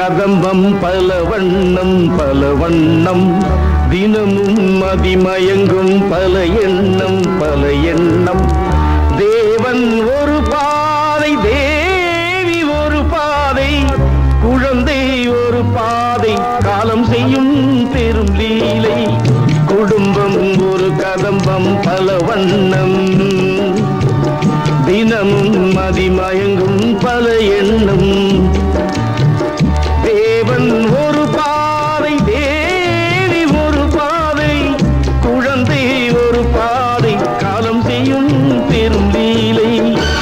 கதம்பம் பல வண்ணம் பல வண்ணம் தினமும் மதிமயங்கும் பல எண்ணம் பல எண்ணம் தேவன் ஒரு பாதை தேவி ஒரு பாதை குழந்தை ஒரு பாதை காலம் செய்யும் பெரும் லீலை குடும்பம் ஒரு கதம்பம் பல வண்ணம் தினமும் மதிமயங்கும் பல எண்ணம் தேவன் ஒரு பாதை தேவி ஒரு பாதை குழந்தை ஒரு பாதை காலம் செய்யும் பெரும் லீலை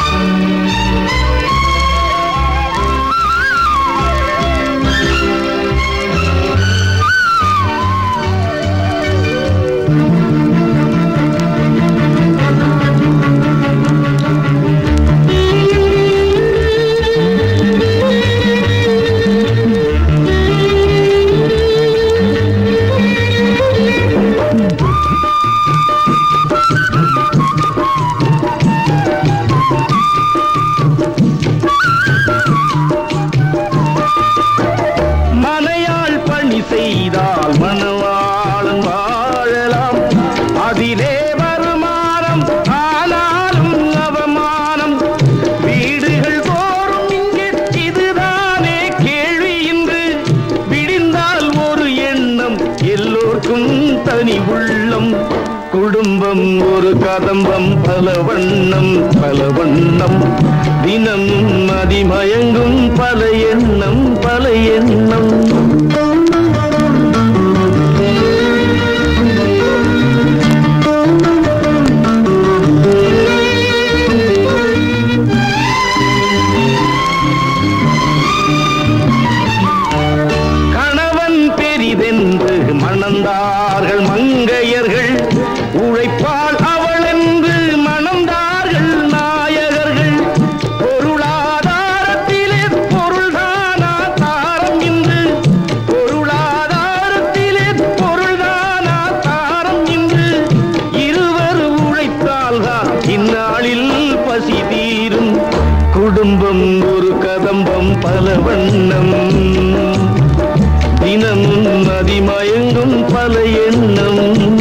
மனையாள் பணி செய்தால் மணவாளன் வாழலாம் அதிலே வருமானம் ஆனாலும் அவமானம் வீடுகள் தோறும் இங்கே இதுதானே கேள்வி இன்று விடிந்தால் ஒரு எண்ணம் எல்லோர்க்கும் தனி உள்ளம் குடும்பம் ஒரு கதம்பம் பல வண்ணம் பல வண்ணம் தினம் மதிமயங்கும் பல எண்ணம் பல எண்ணம் கணவன் பெரிதென்று மணந்தார்கள் மங்கையர்கள் உழைப்பால் அவள் என்று மணந்தார்கள் நாயகர்கள் பொருளாதாரத்திலே பொருள்தானா தாரம் இன்று பொருளாதாரத்திலே பொருள்தானா தாரம் இன்று இருவர் உழைத்தால்தான் இந்நாளில் பசி தீரும் குடும்பம் ஒரு கதம்பம் பல வண்ணம் தினமும் அதிமயங்கும் பல எண்ணம்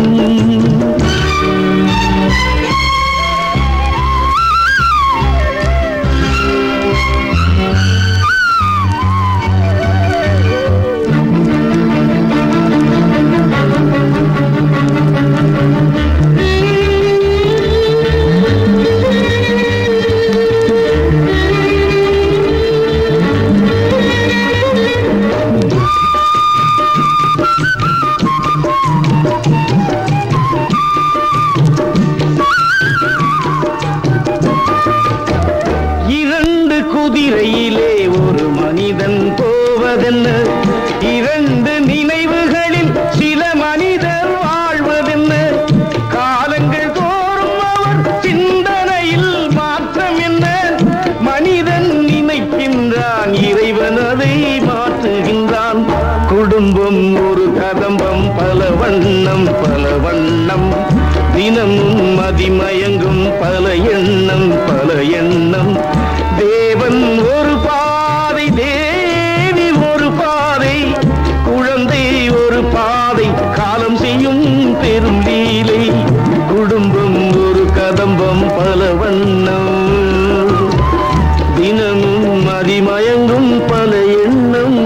இரண்டு குதிரையிலே ஒரு மனிதன் போவதென்ன இரண்டு நினைவுகளில் சில மனிதர் வாழ்வதென்ன காலங்கள் தோறும் அவர் சிந்தனையில் மாற்றம் என்ன மனிதன் நினைக்கின்றான் இறைவன் அதை மாற்றுகின்றான் குடும்பம் ஒரு கதம்பம் பல வண்ணம் பல வண்ணம் தினமும் மதிமயங்கும் பல எண்ணம் பல எண்ணம் தேவன் ஒரு பாதை தேவி ஒரு பாதை குழந்தை ஒரு பாதை காலம் செய்யும் பெரும் லீலை குடும்பம் ஒரு கதம்பம் பல வண்ணம் தினமும் அதிமயங்கும் பல எண்ணம்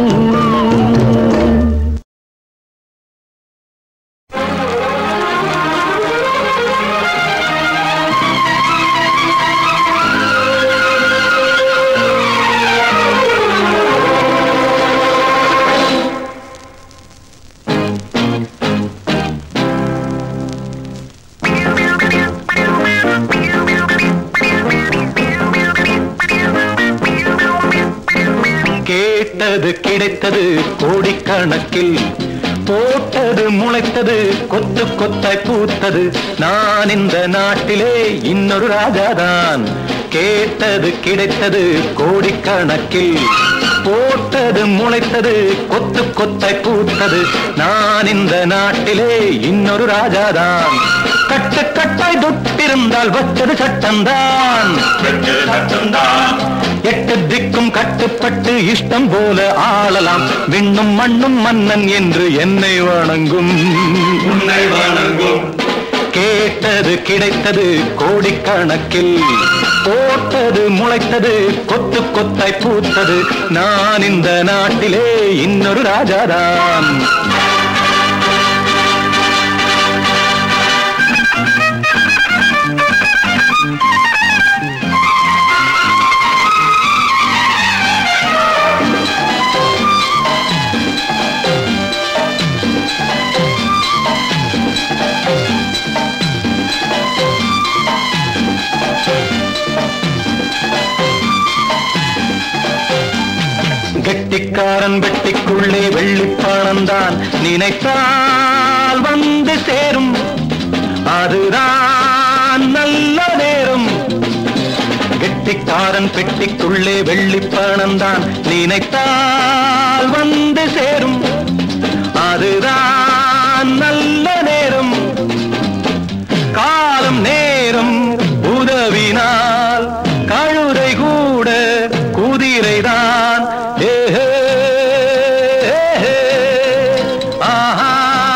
கேட்டது கிடைத்தது கோடிக்கணக்கில் போட்டது முளைத்தது கொத்து கொத்தாய் பூத்தது நான் இந்த நாட்டிலே இன்னொரு ராஜாதான் கேட்டது கிடைத்தது கோடிக்கணக்கில் போட்டது முளைத்தது கொத்து கொத்தாய் பூத்தது நான் இந்த நாட்டிலே இன்னொரு ராஜாதான் கட்டு கட்டாய் தொட்டிருந்தால் வச்சது சட்டம்தான் எட்டு திக்கும் கட்டுப்பட்டு இஷ்டம் போல ஆளலாம் விண்ணும் மண்ணும் மன்னன் என்று என்னை வணங்கும் உன்னை வணங்கும் கேட்டது கிடைத்தது கோடிக்கணக்கில் போட்டது முளைத்தது கொத்து கொத்தாய் பூத்தது நான் இந்த நாட்டிலே இன்னொரு ராஜாதான் கெட்டிக்காரன் வெட்டிக்குள்ளே வெள்ளிப்பானந்தான் நினைத்தால் வந்து சேரும் அதுதான் நல்ல நேரம் கெட்டிக்காரன் பெட்டிக்குள்ளே வெள்ளிப்பானந்தான் நினைத்தால் வந்து சேரும் அதுதான் நல்ல நேரம் காலம் நேரம் உதவினால் கழுதை கூட குதிரைதான் ஏஹே, ஏஹே, ஆஹா.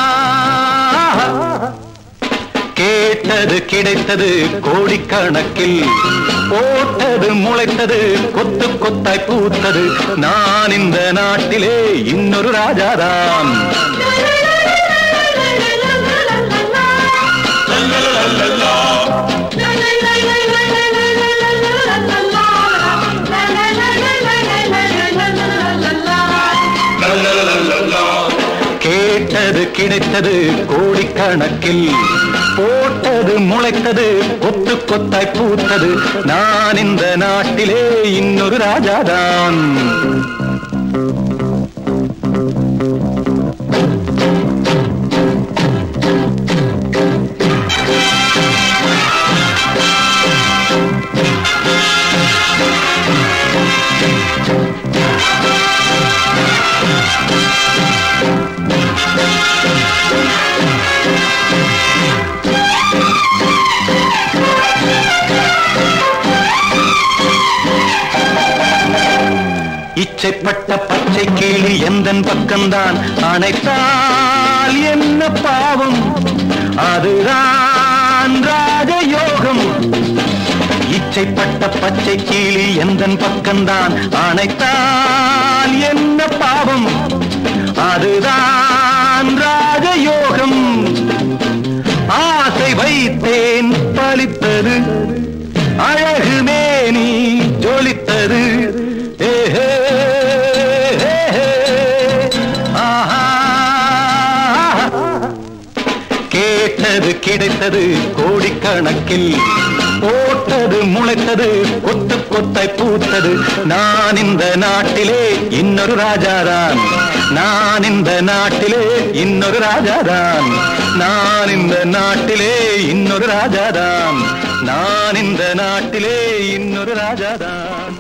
கேட்டது கிடைத்தது கோடிக்கணக்கில் போட்டது முளைத்தது கொத்து கொத்தாய் பூத்தது நான் இந்த நாட்டிலே இன்னொரு ராஜாதான் கேட்டது கிடைத்தது கோடிக்கணக்கில் போட்டது முளைத்தது கொத்து கொத்தாய் பூத்தது நான் இந்த நாட்டிலே இன்னொரு ராஜாதான் இச்சைப்பட்ட பச்சை கிளி எந்தன் பக்கம்தான் அணைத்தால் என்ன பாவம் அதுதான் ராஜயோகம் இச்சைப்பட்ட பச்சை கிளி எந்தன் பக்கம்தான் அணைத்தால் என்ன பாவம் அதுதான் ராஜயோகம் ஆசை வைத்தேன் பலித்தது அழகு மேனி ஜொலித்தது ஏஹே, ஏஹே, ஆஹா. கேட்டது கிடைத்தது கோடிக்கணக்கில் போட்டது முளைத்தது கொத்து கொத்தாய் பூத்தது நான் இந்த நாட்டிலே இன்னொரு ராஜாதான் நான் இந்த நாட்டிலே இன்னொரு ராஜாதான் நான் இந்த நாட்டிலே இன்னொரு ராஜாதான் நான் இந்த நாட்டிலே இன்னொரு ராஜாதான்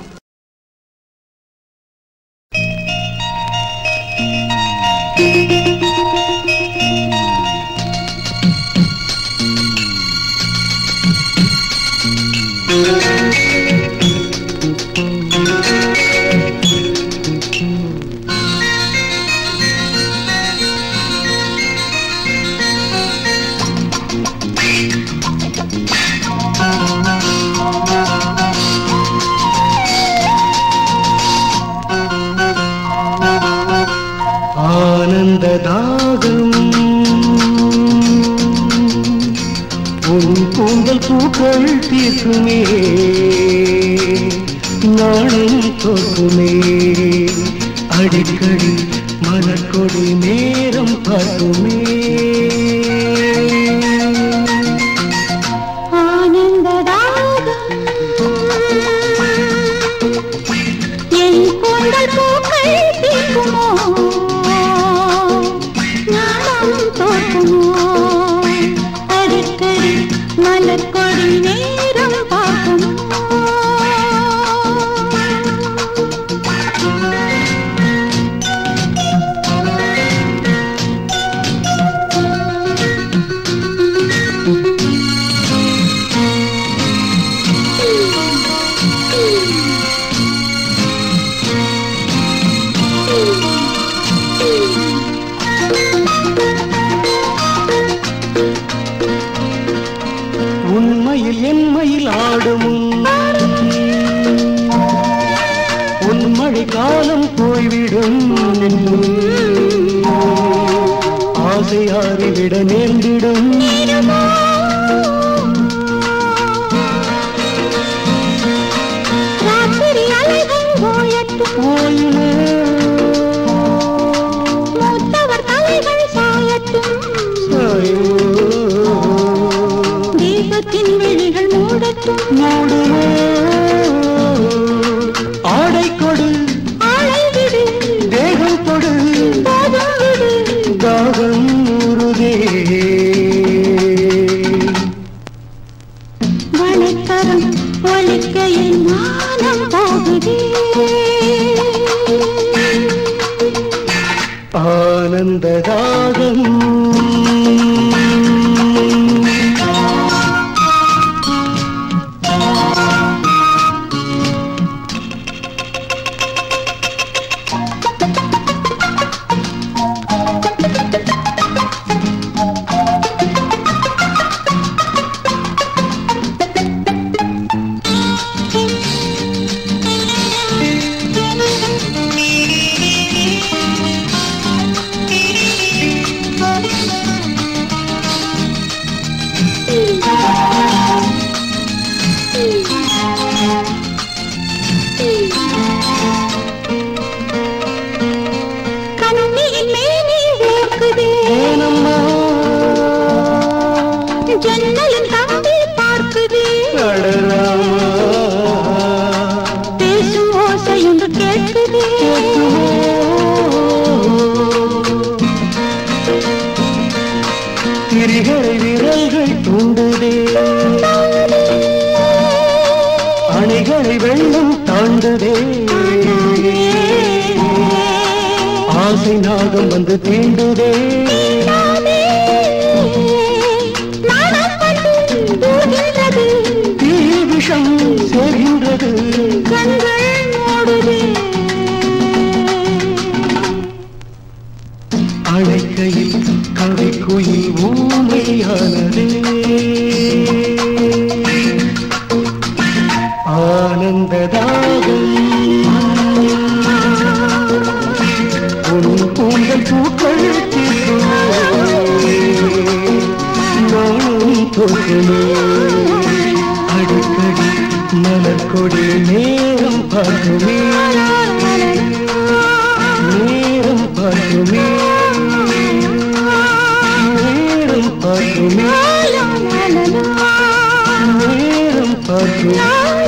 ஆனந்த தாகம் உன் கூந்தல் பூக்கள் தீர்க்குமே நாளும் தோக்குமே அடிக்கடி மலர்கொடி நேரம் பார்க்குமே என் கூந்தல் பூக்கள் தீர்க்குமோ ஞானம் தோற்குமோ அடிக்கடி மலர் கொடி நேரம் பார்க்குமோ பொன்மயில் ஆடும் பொன்மழை காலம் போய்விடும் ஆசை ஆறிவிட நேர்ந்திடும் ராத்திரி அலைகள் ஓயட்டும் போயினே மூத்தவர் தலைகள் சாயட்டும் தீபத்தின் விழிகள் மூடட்டும் மூடுமோ ஆடை கொடு ஆளை விடு தேகம் கொடு போதும் விடு தாகம் உருதே வளைக்கரம் ஒலிக்கையில் மானம் போகுதே ஆனந்த தாகம் கண்ணியின் மேனி வேர்க்குதே ஏனம்மா ஜன்னலின் கம்பி பார்க்குதே அடராமா பேசும் ஓசை ஒன்று கேட்குதே திரிகளை விரல்கள் தூண்டுதே அணைகளை வெள்ளம் தாண்டுதே ஆசை நாகம் வந்து தீண்டுதே நாணம் வந்து தூகின்றது தீ விஷம் சேர்கின்றது கண்கள் மூடுதே அழைக்கையில் கவி குயில் ஊமையானதே ஆனந்ததாகம் உன் கூந்தல் பூக்கள் நானும் தோற்றுமே அடிக்கடி மலர் கொடி நேரம் பார்க்குமே நேரம் பார்க்குமே நேரம் பார்க்குமே நேரம் பார்க்குமே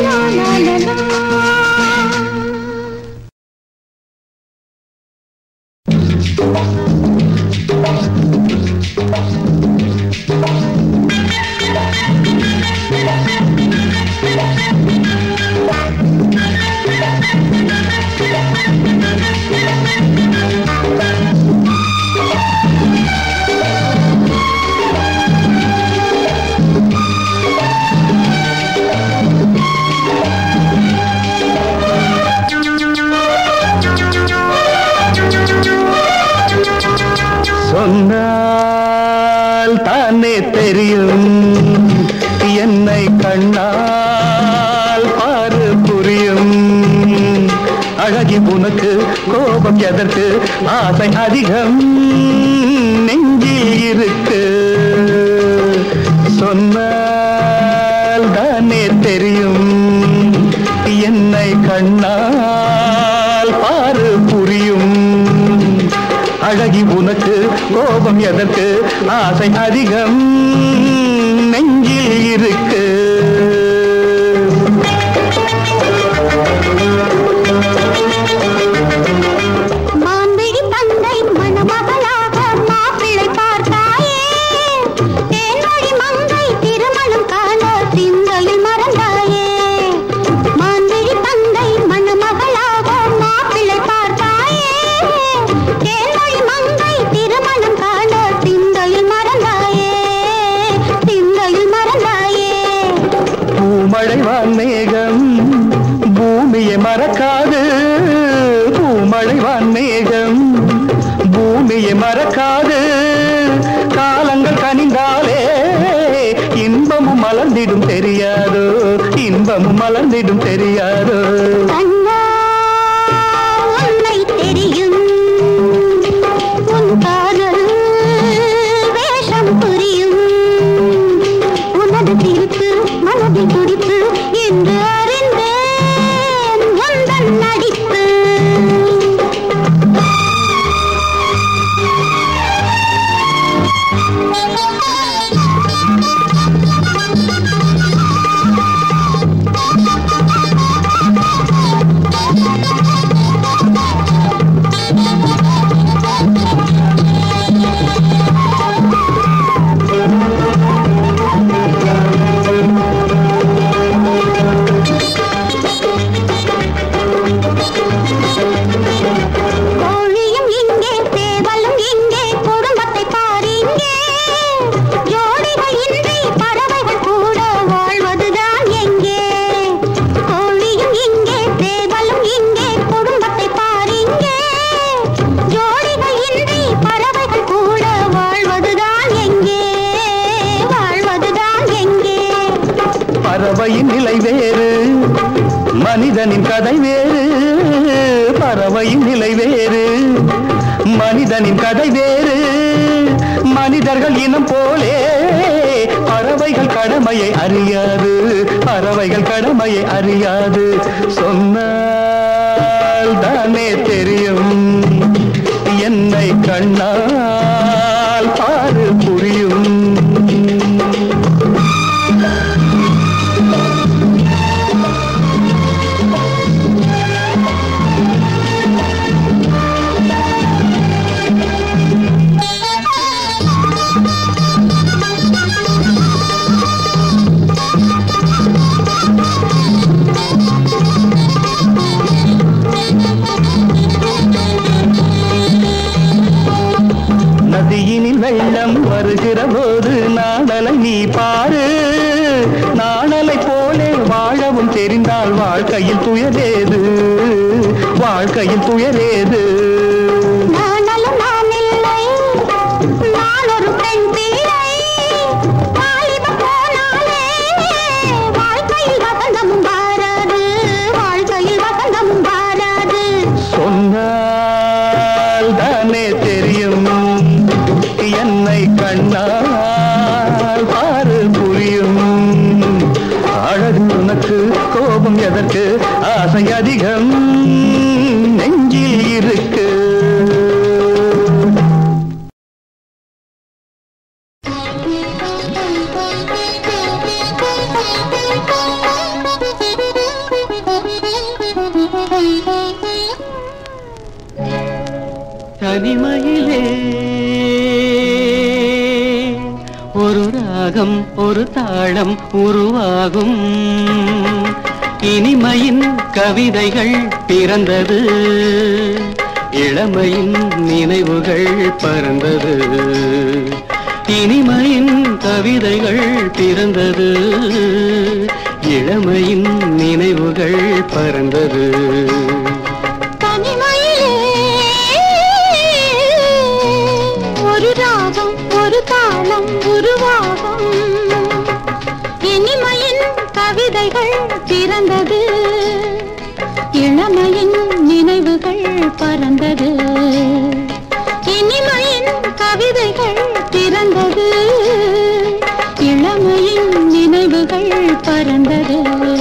சொன்னால் தானே தெரியும் என்னை கண்ணால் பாரு புரியும் அழகி உனக்கு கோபம் எதற்கு ஆசை அதிகம் நெஞ்சில் இருக்கு சொன்னால் தானே தெரியும் என்னை கண்ணால் பாரு புரியும் அழகி உனக்கு கோபம் எதற்கு ஆசை அதிகம் நெஞ்சில் இருக்கு மான்விழி தந்தை மணமகளாக மாப்பிள்ளை பார்த்தாயே தேன்மொழி மங்கை திருமணம் காண திங்களில் மறந்தாயே மான்விழி தந்தை மணமகளாக மாப்பிள்ளை பார்த்தாயே தேன்மொழி மங்கை திருமணம் காண திங்களில் மறந்தாயே திங்களில் மறந்தாயே பூமழை வான்மேகம் பூமியை மறக்காது பூமழை வான்மேகம் பூமியை மறக்காது காலங்கள் கனிந்தாலே இன்பமும் மலர்ந்திடும் தெரியாதோ முகமும் மலர்ந்திடும் தெரியாதோ கண்ணா உன்னை தெரியும் உன் காதல் வேஷம் புரியும் உனது திருப்பு மனதில் துடிப்பு என்று அறிந்தேன் உந்தன் நடிப்பு கோழியும் இங்கே சேவலும் இங்கே குடும்பத்தை பாருங்கே ஜோடிகள் இன்றி பறவைகள் கூட வாழ்வதுதான் எங்கே கோழியும் இங்கே சேவலும் இங்கே குடும்பத்தை பாருங்கே ஜோடிகள் இன்றி பறவைகள் கூட வாழ்வதுதான் எங்கே வாழ்வதுதான் எங்கே பறவையின் நிலை வேறு மனிதனின் கதை வேறு பறவையின் நிலை வேறு மனிதனின் கதை வேறு மனிதர்கள் இனம் போலே பறவைகள் கடமையை அறியாது பறவைகள் கடமையை அறியாது சொன்னால் தானே தெரியும் என்னை கண்ணால் பாரு புரியும் நதியினில் வெள்ளம் வருகிற போது நாணலை நீ பாரு நாணலை போலே வாழவும் தெரிந்தால் வாழ்க்கையில் துயரேது வாழ்க்கையில் துயரேது நானலும் நான் இல்லை நான் ஒரு பெண் பிள்ளை வாலிபம் போனாலே வாழ்க்கையில் வசந்தமும் வாராது வாழ்க்கையில் வசந்தமும் வாராது சொன்னால் தானே தெரியும் என்னை கண்ணால் பாரு புரியும் அழகு உனக்கு கோபம் எதற்கு ஆசை அதிகம் நெஞ்சில் இருக்கு தனிமையிலே ஒரு ராகம் ஒரு தாளம் உருவாகும் இனிமையின் கவிதைகள் பிறந்தது இளமையின் நினைவுகள் பறந்தது இனிமையின் கவிதைகள் பிறந்தது இளமையின் நினைவுகள் பறந்தது தனிமையிலே ஒரு ராகம் ஒரு தாளம் உருவாகும் இனிமையின் கவிதைகள் பிறந்தது இளமையின் நினைவுகள் பறந்தது இனிமையின் கவிதைகள் பிறந்தது இளமையின் நினைவுகள் பறந்தது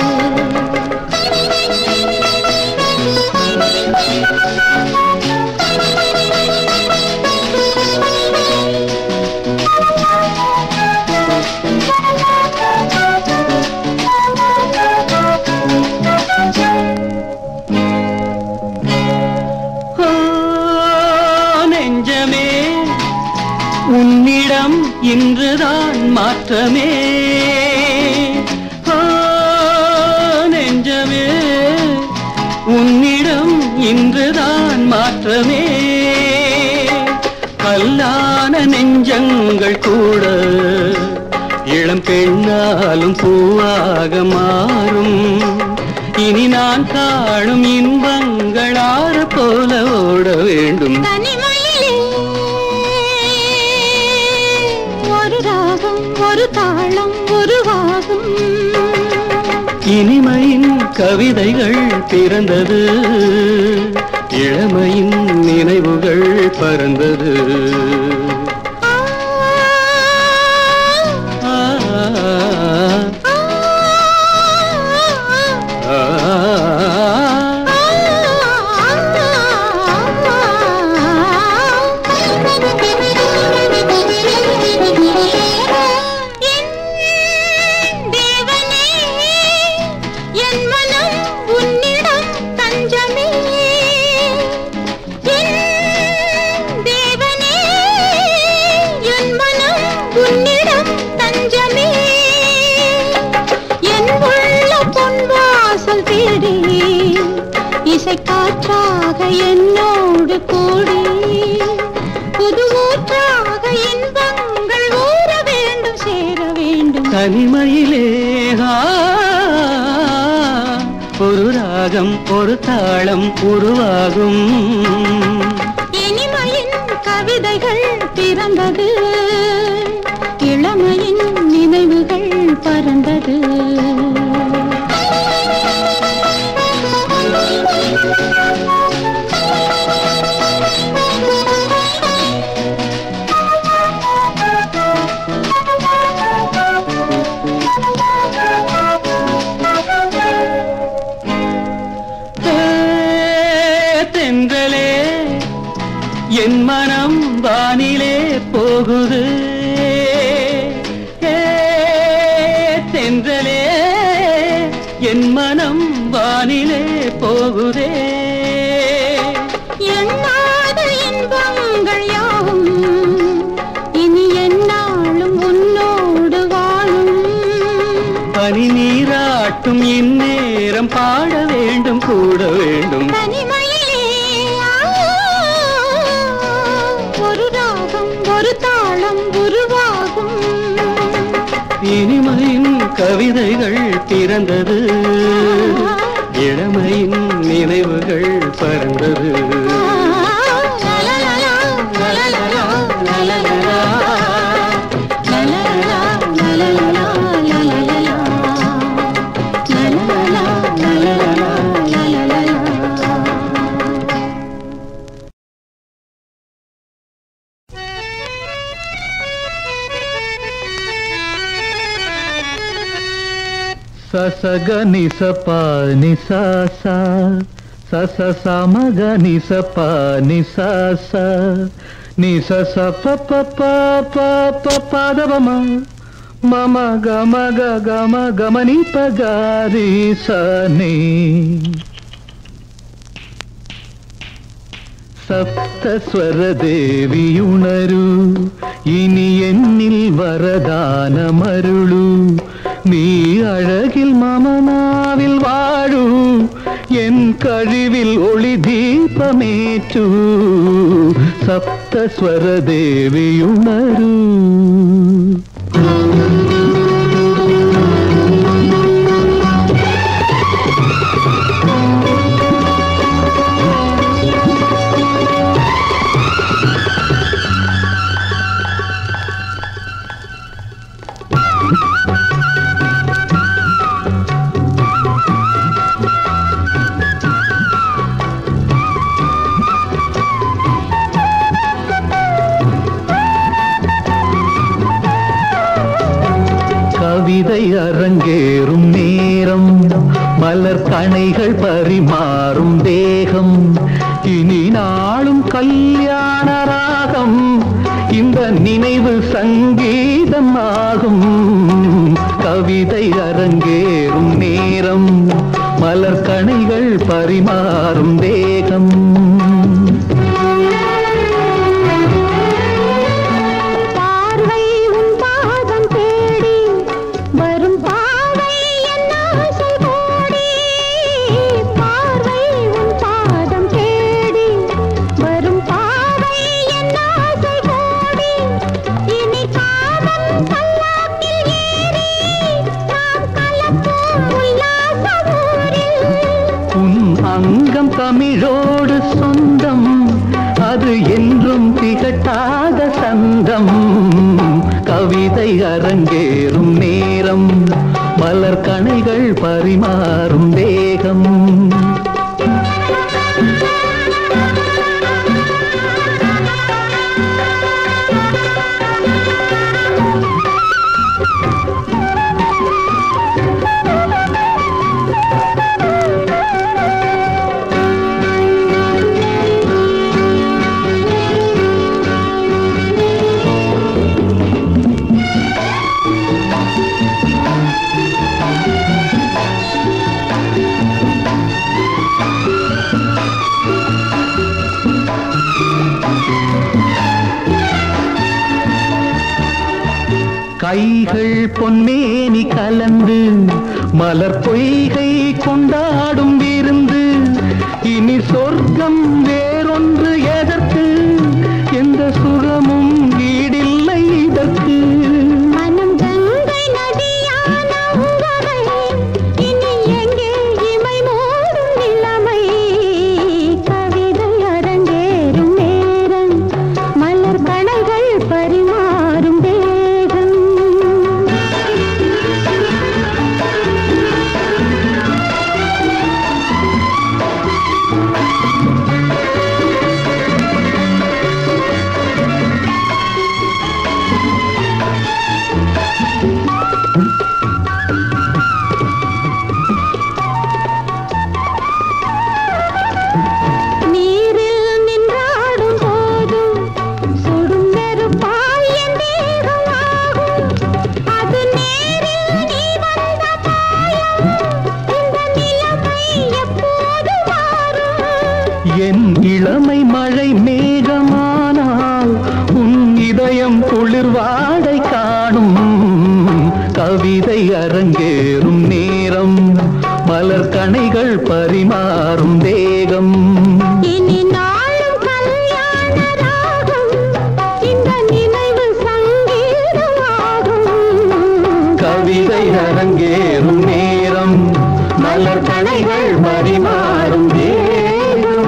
ஓ, நெஞ்சமே உன்னிடம் இன்றுதான் மாற்றமே ஓ, நெஞ்சமே உன்னிடம் இன்றுதான் மாற்றமே கல்லான நெஞ்சங்கள் கூட இளம் பெண்ணாலும் பூவாக மாறும் இனி நான் காணும் இன்பங்களாறு போல ஓட வேண்டும் தனிமையிலே ஒரு ராகம் ஒரு தாளம் உருவாகும் இனிமையின் கவிதைகள் பிறந்தது இளமையின் நினைவுகள் பறந்தது ஆ, ஆ, ஆ. இசை காற்றாக என்னோடு கூடி புது ஊற்றாக இன்பங்கள் ஊற வேண்டும் சேர வேண்டும் தனிமையிலே ஆ, ஒரு ராகம் ஒரு தாளம் உருவாகும் இனிமையின் கவிதைகள் பிறந்தது இளமையின் நினைவுகள் பறந்தது ஏ, தென்றலே என் மனம் வானிலே போகுது ஏ, தென்றலே என் மனம் வானிலே போகுதே எண்ணாத இன்பங்கள் யாவும் இனி என்னாலும் உன்னோடு வாழும் பனி நீராட்டும் இந்நேரம் பாட வேண்டும் கூட வேண்டும் தனிமையிலே ஆ, ஒரு ராகம் ஒரு தாளம் உருவாகும் இனிமையின் கவிதைகள் பிறந்தது இளமையின் நினைவுகள் பறந்தது ససగ నిస ప నిస స సస సమగ నిస ప నిస స నిస స ప ప ప ప ప పదవమ మమ గమ గ గమ గమని ప గారి స నీ സപ്തസ്വരദേവിയുണരൂ ഇനി എന്നിൽ വരദാനമരുളൂ നീ അഴകിൽ മമനാവിൽ വാഴൂ എൻ കഴിവിൽ ഒളി ദീപമേറ്റൂ സപ്തസ്വരദേവിയുണരൂ கவிதை அரங்கேறும் நேரம் மலர் கணைகள் பரிமாறும் தேகம் இனி நாளும் கல்யாண ராகம் இந்த நினைவு சங்கீதம் ஆகும் கவிதை அரங்கேறும் நேரம் மலர் கணைகள் பரிமாறும் தேகம் பார்வை உன் பாதம் தேடி வரும் பாவை என் ஆசை கோடி பார்வை உன் பாதம் தேடி வரும் பாவை என் ஆசை கோடி இனி காதல் பல்லாக்கில் ஏறி நாம் கலப்போம் உல்லாச ஊரில் உன் அங்கம் தமிழோடு சொந்தம் அது என்றும் திகட்டாத சந்தம் கவிதை அரங்கேறும் நேரம் மலர் மலர் கணைகள் பரிமாறும் தேகம் கைகள் பொன்மேனி கலந்து மலர் பொய்கை கொண்டாடும் விருந்து இனி சொர்க்கம் வேறொன்று எதற்கு எந்த சுகமும் ஈடில்லை இதற்கு மனம் கங்கை நதியான உங்களை இனி எங்கே இமை மூடும் நிலைமை கவிதை அரங்கேறும் நேரம் மலர் கணைகள் பரிமாறும் தேகம் நீரில் நின்றாடும் போதும் சுடும் நெருப்பாய் என் தேகமாகும். அது நேரில் நீ வந்த காயம். இந்த நிலைமை எப்போது மாறும்? என் இளமை மழை மேகமானால் உன் இதயம் குளிர்வாடை காணும் கவிதை அரங்கேறும் நேரம் மலர் கணைகள் பரிமாறும் தேகம் இனி நாளும் கல்யாண ராகம். இந்த நினைவு சங்கீதமாகும். கவிதை அரங்கேறும் நேரம் மலர் கணைகள் பரிமாறும் தேகம்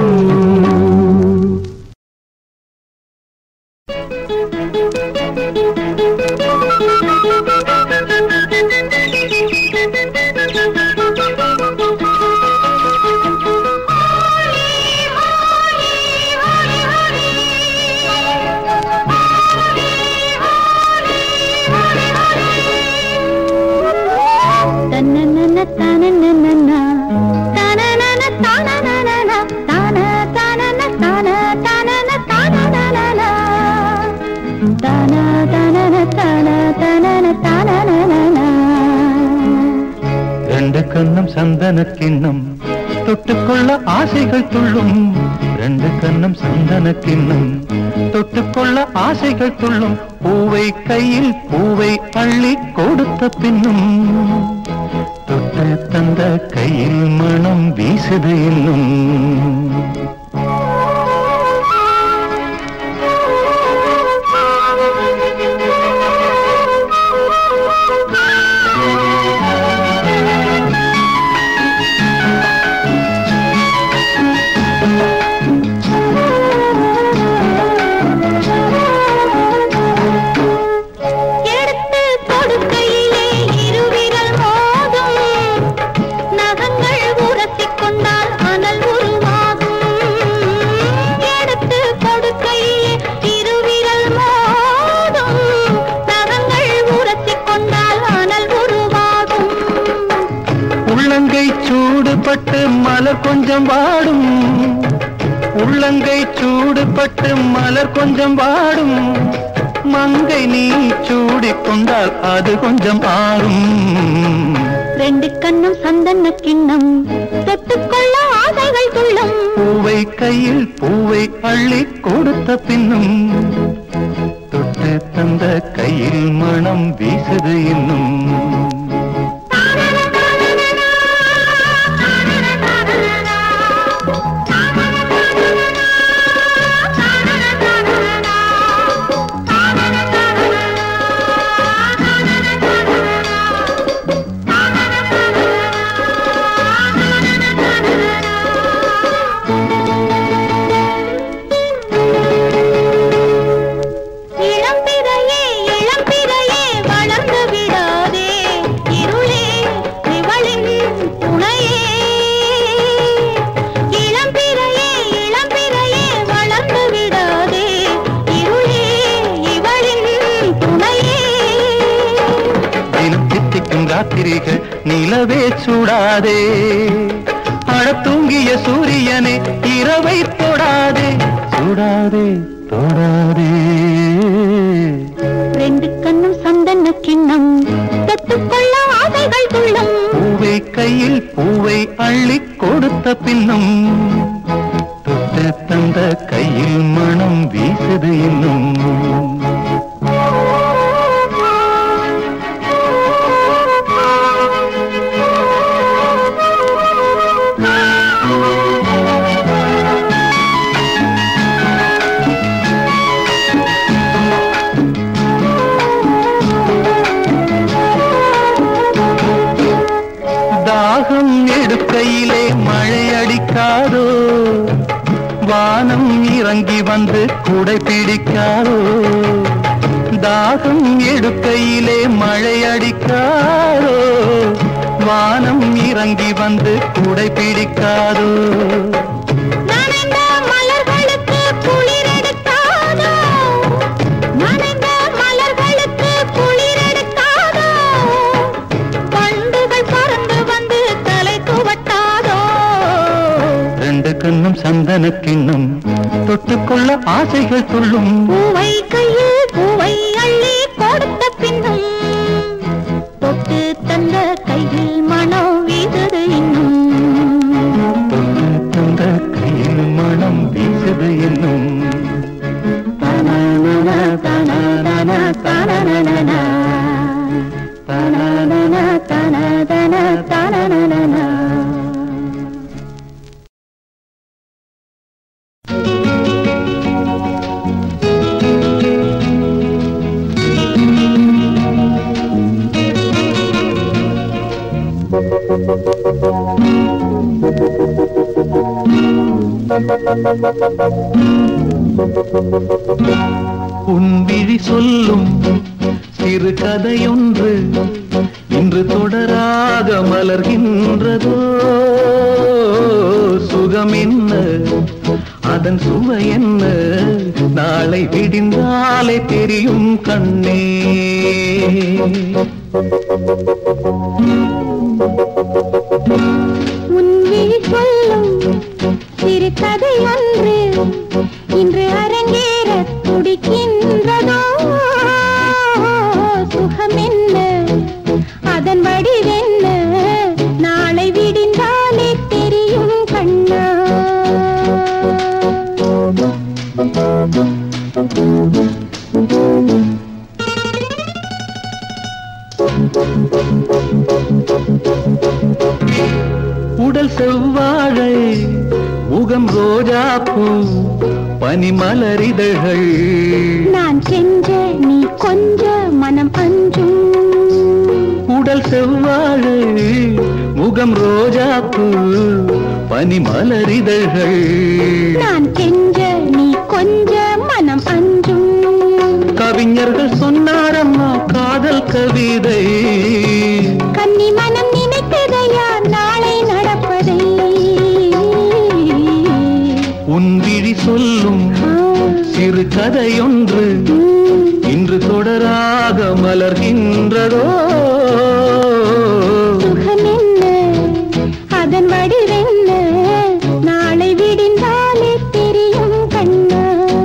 தன்னனன தானனனன, தானனன தானனனன, தான தானன தான தானன தானனனன. தான தானன தான தானன தானனனன. ரெண்டு கண்ணம் சந்தன கிண்ணம் தொட்டுக்கொள்ள ஆசைகள் துள்ளும் ரெண்டு கண்ணம் சந்தன கிண்ணம் தொட்டுக்கொள்ள ஆசைகள் துள்ளும் பூவை கையில் பூவை அள்ளி கொடுத்த பின்னும் தொட்டு தந்த கையில் மனம் வீசுது இன்னும் எடுத்து கொடுக்கையிலே இருவிரல் மோதும். நகங்கள் உரசிக் கொண்டால் அனல் உருவாகும். எடுத்து கொடுக்கையிலே இருவிரல் மோதும். நகங்கள் உரசிக் கொண்டால் அனல் உருவாகும் உள்ளங்கை சூடுபட்டு மலர் கொஞ்சம் வாடும் உள்ளங்கை சூடுபட்டு மலர் கொஞ்சம் வாடும் மங்கை நீ சூடிக் கொண்டால் அது கொஞ்சம் ஆறும் ரெண்டு கண்ணும் சந்தன கிண்ணம் தொட்டுக்கொள்ள ஆசைகள் துள்ளும் பூவை கையில் பூவை அள்ளி கொடுத்த பின்னும் தொட்டு தந்த கையில் மனம் வீசுது இன்னும் இளம்பிறையே இளம்பிறையே வளர்ந்து விடாதே ராத்திரிகள் நிலவே சுடாதே அழத்தூங்கிய சூரியனே இரவை தொடாதே சுடாதே தொடாதே ரெண்டு கண்ணும் சந்தன கிண்ணம் தொட்டுக்கொள்ள ஆசைகள் துள்ளும் பூவை கையில் பூவை அள்ளி கொடுத்த பின்னும் தொட்ட தந்த கையில் மனம் வீசுது இன்னும் தாகம் எடுக்கையிலே மழை அடிக்காதோ வானம் இறங்கி வந்து குடை பிடிக்காதோ தாகம் எடுக்கையிலே மழை அடிக்காதோ வானம் இறங்கி வந்து குடை பிடிக்காதோ நனைந்த மலர்களுக்கு குளிர் எடுக்காதோ நனைந்த மலர்களுக்கு குளிர் எடுக்காதோ பண்டுகள் பறந்து வந்து தலை துவட்டாதோ ரெண்டு கண்ணும் சந்தன கிண்ணம் தொட்டுக்கொள்ள ஆசைகள் துள்ளும் பூவை கையில் பூவை அள்ளி கொடுத்த பின்னும் தொட்டு தந்த கையில் மனம் வீசுது இன்னும் தொட்டு தந்த கையில் மனம் வீசுது என்னும் தனனன, தனனன, தனனனன. தனனன, தனதன, தனனனன. உன் விழி சொல்லும் சிறு கதையொன்று இன்று தொடராக மலர்கின்றதோ சுகம் என்ன அதன் சுவை என்ன நாளை விடிந்தாலே தெரியும் கண்ணே உன் விழி சொல்லும் சிறு கதை ஒன்று இன்று அரங்கேற துடிக்கின்றதோ சுகம் என்ன அதன் வடிவென்ன நாளை விடிந்தாலே தெரியும் கண்ணா உடல் செவ்வாழை முகம் ரோஜா பூ பனிமலரிதழ்கள் நான் செஞ்ச நீ கொஞ்ச மனம் அஞ்சும் உடல் செவ்வாழை முகம் ரோஜா பூ பனிமலரிதழ்கள் நான் கெஞ்ச நீ கொஞ்ச மனம் அஞ்சும் கவிஞர்கள் சொன்னாரம்மா காதல் கவிதை கன்னி மனம் நினைத்ததையா நாளை நடப்பதை உன் விழி சொல்லும் ஆ, சிறு கதையொன்று ம், இன்று தொடராக மலர்கின்றதோ சுகம் என்ன அதன் வடிவென்ன நாளை விடிந்தாலே தெரியும் கண்ணா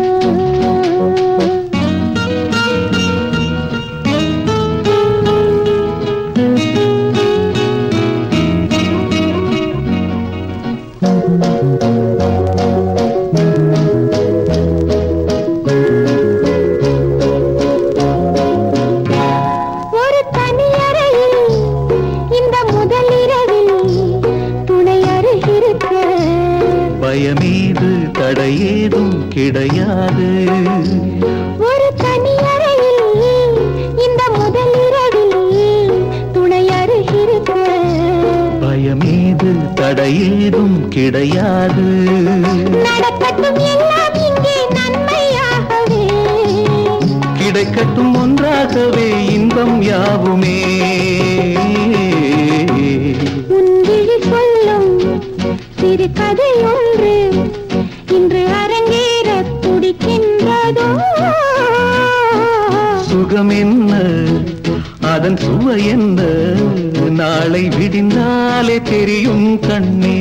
ஒரு தனி அறையில் இந்த முதல் இரவில் துணை அருகிருக்க பயமீது தடையேதும் கிடையாது ஒரு தனி அறையில் இந்த முதல் இரவில் துணை அருகிருக்க பயமீது தடையேதும் கிடையாது நடக்கட்டும் எல்லாம் இங்கே நன்மையாகவே கிடைக்கட்டும் ஒன்றாகவே இன்பம் யாவுமே உன் விழி சொல்லும் சிறு கதை ஒன்று இன்று அரங்கேற துடிக்கின்றதோ சுகம் என்ன அதன் சுவை என்ன நாளை விடிந்தாலே தெரியும் கண்ணே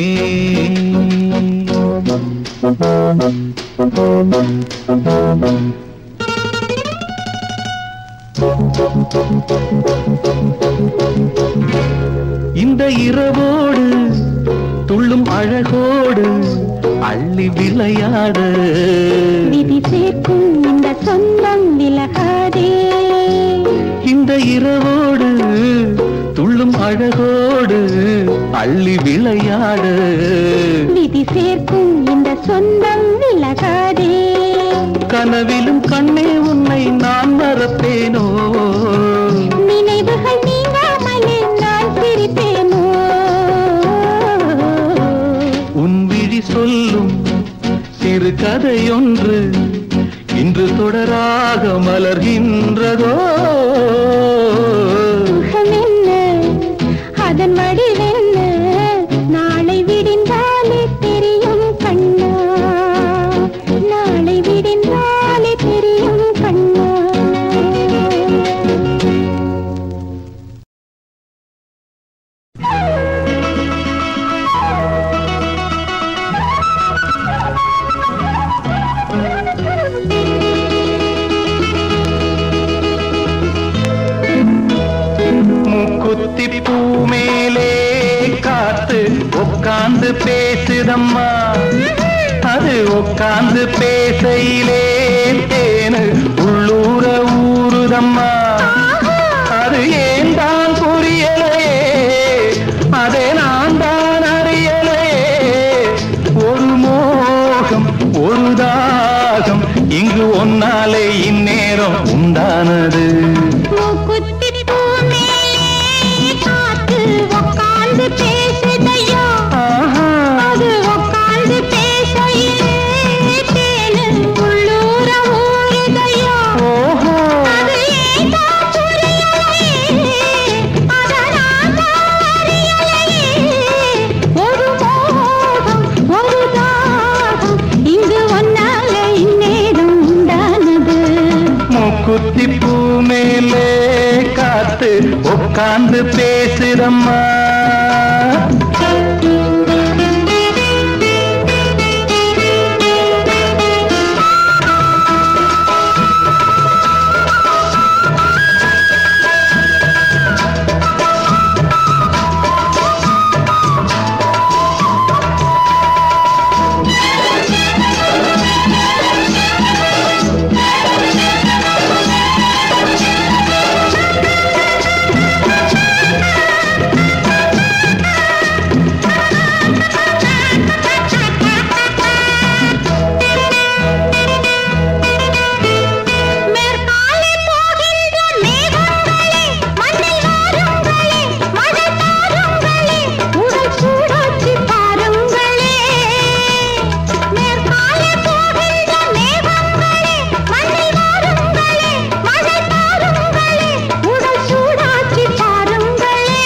இந்த இரவோடு துள்ளும் அழகோடு அள்ளி விளையாடு விதி சேர்க்கும் இந்த சொந்தம் விலகாதே இந்த இரவோடு துள்ளும் அழகோடு அள்ளி விளையாடு விதி சேர்க்கும் இந்த சொந்தம் விலகாதே கனவிலும் கண்ணே உன்னை நான் மறப்பேனோ நினைவுகள் நீங்காமலே நான் சிரிப்பேனோ உன் விழி சொல்லும் சிறு கதையொன்று இன்று தொடராக மலர்கின்றதோ முகம் என்ன அதன் வடிவென்ன நாளை விடிந்தாலே தெரியும் கண்ணா நாளை விடிந்தாலே தெரியும் கண்ணா மூக்குத்தி பூ மேலே காத்து உட்கார்ந்து பேசுதம்மா அது உட்கார்ந்து பேசையிலே தேனு உள்ளூர ஊறுதம்மா அது ஏன் தான் புரியலையே அதை நான் தான் அறியலையே ஒரு மோகம் ஒரு தாகம் இங்கு ஒன்னாலே இந்நேரம் உண்டானது மூக்குத்தி பூ மேலே காத்து உட்கார்ந்து பேசுதையா ஆஹா அது உட்கார்ந்து பேசையிலே தேனு உள்ளூர ஊறுதையா ஓஹோ அது ஏன் தான் புரியலையே அதை நான் தான் அறியலையே ஒரு மோகம் ஒரு தாகம் இங்கு ஒன்னால இந்நேரம் உண்டானது மூக்குத்தி பூ மேலே காத்து உட்கார்ந்து பேசுதம்மா மேற்காலே போகின்ற மேகங்களே மண்ணில் வாருங்களே மழை தாருங்களே உடல் சூடாச்சி பாருங்களே மேற்காலே போகின்ற மேகங்களே மண்ணில் வாருங்களே மழை தாருங்களே உடல் சூடாச்சி பாருங்களே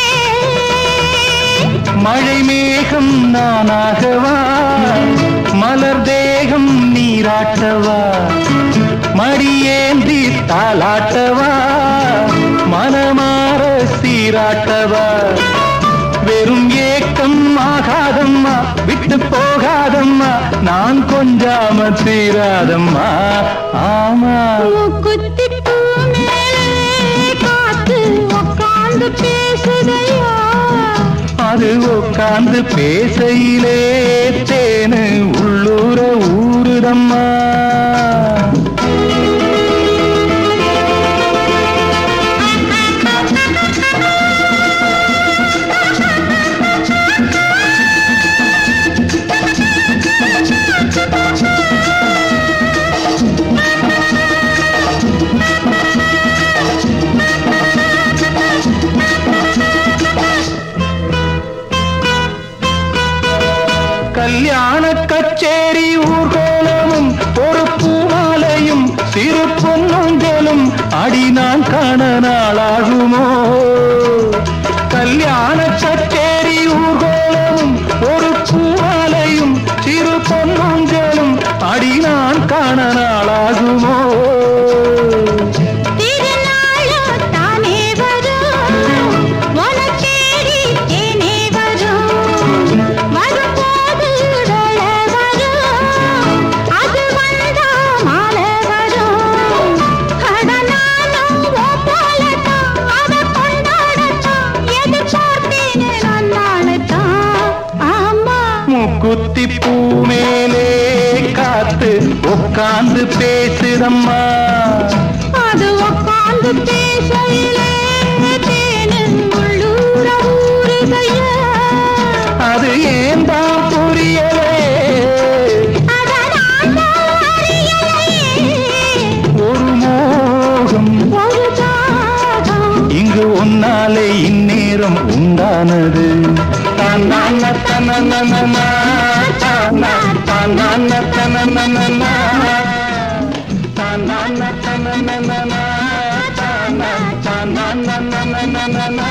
மழை மேகம் நானாகவா மலர் தேகம் நீராட்டவா மடியேந்தி தாளாட்டவா மனமாற சீராட்டவா வெறும் ஏக்கம் ஆகாதம்மா விட்டு போகாதம்மா நான் கொஞ்சாம தீராதம்மா ஆமா மூக்குத்தி பூ மேலே காத்து உட்கார்ந்து பேசுதையா அது உட்கார்ந்து பேசையிலே தேனு உள்ளூர ஊருதம்மா கல்யாண கச்சேரி ஊர்கோலமும் ஒரு பூமாலையும் சிறு பொன்னுஞ்சலும் அடி நான் காண நாளாகுமோ கல்யாண கச்சேரி ஊர்கோலமும் ஒரு பூமாலையும் சிறு பொன்னுஞ்சலும் அடி நான் காண நாளாகுமோ திருநாளோ தானே வரும் குத்தி பூ மேலே காத்து உட்கார்ந்து பேசுதம்மா அது உட்கார்ந்து பேசையிலே தேனும் உள்ளூர ஊறுதையா அது ஏன் தான் புரியலே அதனால் அறியலையே ஒரு மோகம் ஒரு தாகம் இங்கு ஒன்னாலே இந்நேரம் உண்டானது தானான தனனனனா, தானா, தானான தனனனனா, தானான தனனனனா, தானா, தானானனனனனா.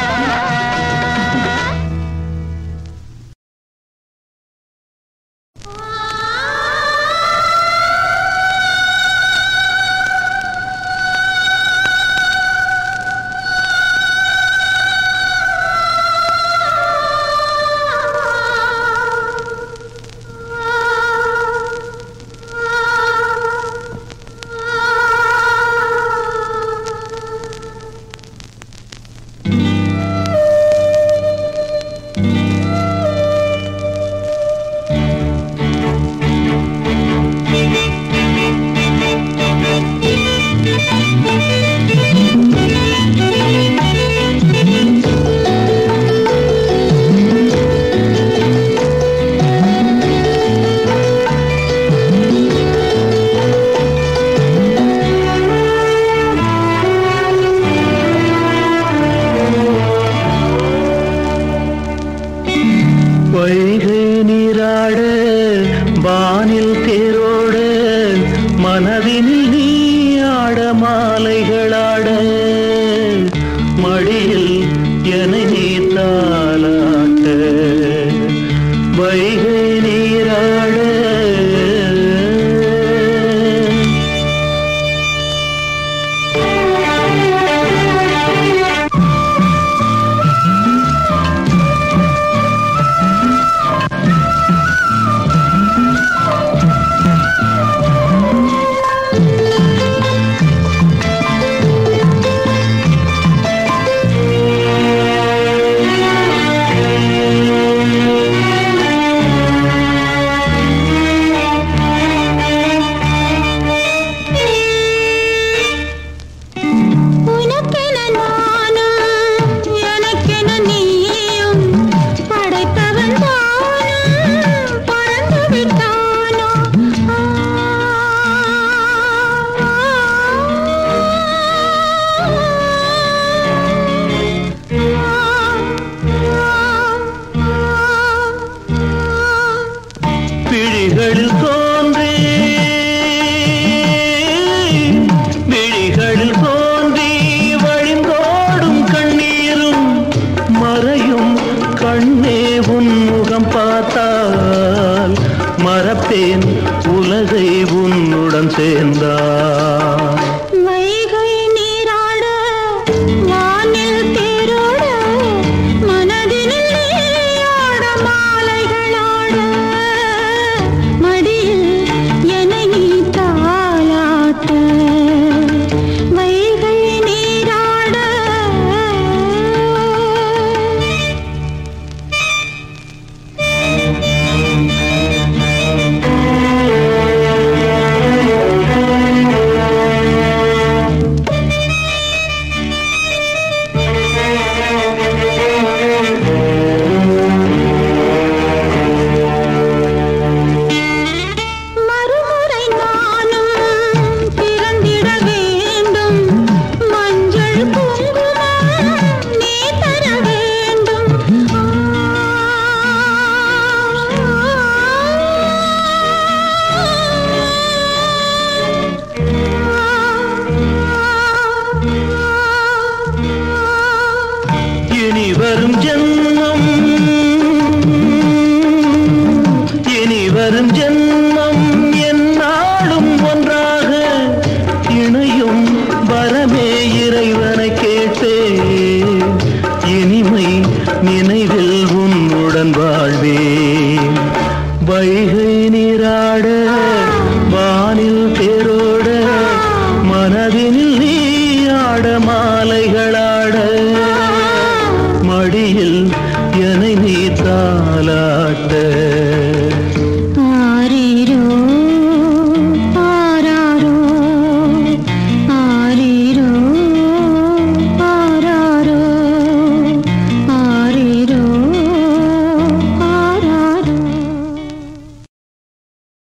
வைகை நீராட வானில் தேரோட மனதினில் நீ ஆட மாலைகளாட மடியில் என நீ தாளாட்ட வைகை நீராட உனக்கென நானும் எனக்கென நீயும் படைத்தவன் தானும் பறந்து விட்டானோ விழிகளில் தோன்றி விழிகளில் தோன்றி வழிந்தோடும் கண்ணீரும் மறையும் கண்ணே உன் முகம் பார்த்தால் மறப்பேன் உலகை உன்னுடன் சேர்ந்தார் வைகை நீராட வானில் தேரோட மனதினில் நீயாட மாலைகளாட மடியில் என்னை நீ தாளாட்ட வைகை நீராட மறுமுறை நானும் பிறந்திட வேண்டும் மஞ்சள் குங்குமம் நீ தர வேண்டும் இனி வரும் ஜென்மம் இனி வரும் ஜென்மம் என்னாலும் ஒன்றாக இணையும் வரமே இறைவனை கேட்டே இனிமை நினைவில் உன்னுடன் வாழ்வேன் வைகை நீராட வானில் தேரோட மனதினில் நீ ஆட மாலைகளாட மடியில் என்னை நீ தாளாட்ட